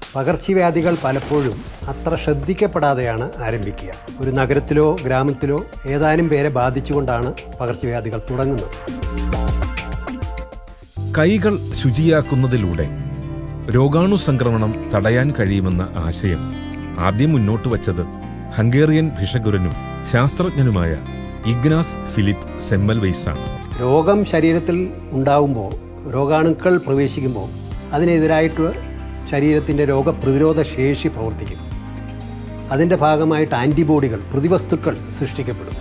പകർച്ചവ്യാധികൾ പലപ്പോഴും അത്ര ശ്രദ്ധിക്കപ്പെടാതെയാണ് ആരംഭിക്കുക ഒരു നഗരത്തിലോ ഗ്രാമത്തിലോ ഏതാനും പേരെ ബാധിച്ചുകൊണ്ടാണ് പകർച്ചവ്യാധികൾ തുടങ്ങുന്നത് കൈകൾ ശുചിയാക്കുന്നതിലൂടെ രോഗാണു സംക്രമണം തടയാൻ കഴിയുമെന്ന ആശയം ആദ്യം മുന്നോട്ട് വച്ചത് ഹംഗേറിയൻ ഭിഷഗുരനും ശാസ്ത്രജ്ഞനുമായ ഇഗ്നാസ് ഫിലിപ്പ് സെമ്മൽവെയ്സാണ് രോഗം ശരീരത്തിൽ ഉണ്ടാകുമ്പോൾ രോഗാണുക്കൾ പ്രവേശിക്കുമ്പോൾ അതിനെതിരായിട്ട് ശരീരത്തിൻ്റെ രോഗപ്രതിരോധ ശേഷി പ്രവർത്തിക്കും അതിൻ്റെ ഭാഗമായിട്ട് ആൻറ്റിബോഡികൾ പ്രതിവസ്തുക്കൾ സൃഷ്ടിക്കപ്പെടും